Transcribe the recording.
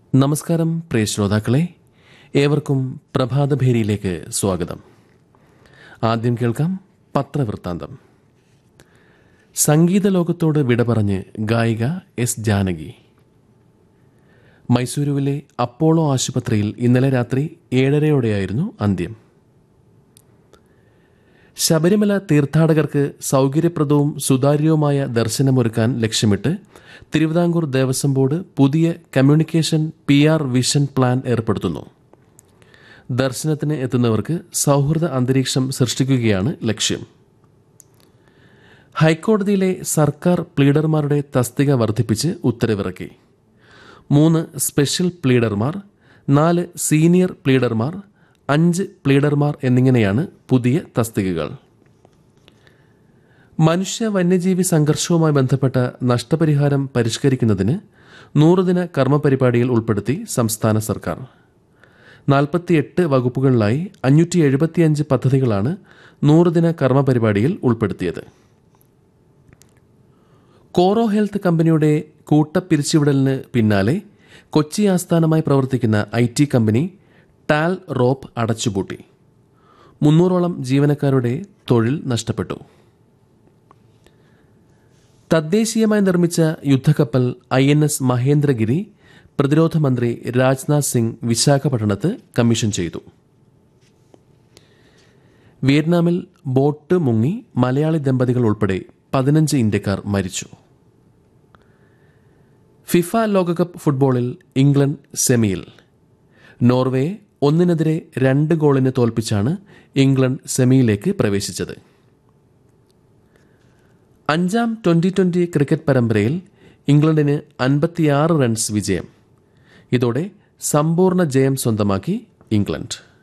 നമസ്കാരം പ്രിയ ശ്രോതാക്കളെ ഏവർക്കും പ്രഭാതഭേരിയിലേക്ക് സ്വാഗതം ആദ്യം കേൾക്കാം പത്രവൃത്താന്തം സംഗീത ലോകത്തോട് വിട പറഞ്ഞ് ഗായിക എസ് ജാനകി മൈസൂരുവിലെ അപ്പോളോ ആശുപത്രിയിൽ ഇന്നലെ രാത്രി ഏഴരയോടെയായിരുന്നു അന്ത്യം ശബരിമല തീർത്ഥാടകർക്ക് സൗകര്യപ്രദവും സുതാര്യവുമായ ദർശനമൊരുക്കാൻ ലക്ഷ്യമിട്ട് തിരുവിതാംകൂർ ദേവസ്വം ബോർഡ് പുതിയ communication P R vision plan ഏർപ്പെടുത്തുന്നു ദർശനത്തിന് എത്തുന്നവർക്ക് സൗഹൃദ അന്തരീക്ഷം സൃഷ്ടിക്കുകയാണ് ലക്ഷ്യം ഹൈക്കോടതിയിലെ സർക്കാർ പ്ലീഡർമാരുടെ തസ്തിക വർദ്ധിപ്പിച്ച് ഉത്തരവിറക്കി മൂന്ന് സ്പെഷ്യൽ പ്ലീഡർമാർ നാല് സീനിയർ പ്ലീഡർമാർ അഞ്ച് പ്ലീഡർമാർ എന്നിങ്ങനെയാണ് പുതിയ തസ്തികകൾ മനുഷ്യ വന്യജീവി സംഘർഷവുമായി ബന്ധപ്പെട്ട നഷ്ടപരിഹാരം പരിഷ്കരിക്കുന്നതിന് നൂറുദിന കർമ്മപരിപാടിയിൽ ഉൾപ്പെടുത്തി സംസ്ഥാന സർക്കാർ നാൽപ്പത്തിയെട്ട് വകുപ്പുകളിലായി അഞ്ഞൂറ്റി എഴുപത്തിയഞ്ച് പദ്ധതികളാണ് നൂറുദിന കർമ്മപരിപാടിയിൽ ഉൾപ്പെടുത്തിയത് കോറോ ഹെൽത്ത് കമ്പനിയുടെ കൂട്ടപ്പിരിച്ചുവിടലിന് പിന്നാലെ കൊച്ചി ആസ്ഥാനമായി പ്രവർത്തിക്കുന്ന I T company Talrop അടച്ചുപൂട്ടി മുന്നൂറോളം ജീവനക്കാരുടെ തൊഴിൽ നഷ്ടപ്പെട്ടു തദ്ദേശീയമായി നിർമ്മിച്ച യുദ്ധക്കപ്പൽ ഐ എൻ എസ് മഹേന്ദ്രഗിരി പ്രതിരോധ മന്ത്രി രാജ്നാഥ് സിംഗ് വിശാഖപട്ടണത്ത് കമ്മീഷൻ ചെയ്തു വിയറ്റ്നാമിൽ ബോട്ട് മുങ്ങി മലയാളി ദമ്പതികൾ ഉൾപ്പെടെ പതിനഞ്ച് ഇന്ത്യക്കാർ മരിച്ചു ഫിഫ ലോകകപ്പ് ഫുട്ബോളിൽ ഇംഗ്ലണ്ട് സെമിയിൽ നോർവയെ ഒന്നിനെതിരെ രണ്ട് ഗോളിന് തോൽപ്പിച്ചാണ് ഇംഗ്ലണ്ട് സെമിയിലേക്ക് പ്രവേശിച്ചത് അഞ്ചാം ട്വന്റി ട്വന്റി ക്രിക്കറ്റ് പരമ്പരയിൽ ഇംഗ്ലണ്ടിന് അൻപത്തിയാറ് റൺസ് വിജയം ഇതോടെ സമ്പൂർണ്ണ ജയം സ്വന്തമാക്കി ഇംഗ്ലണ്ട്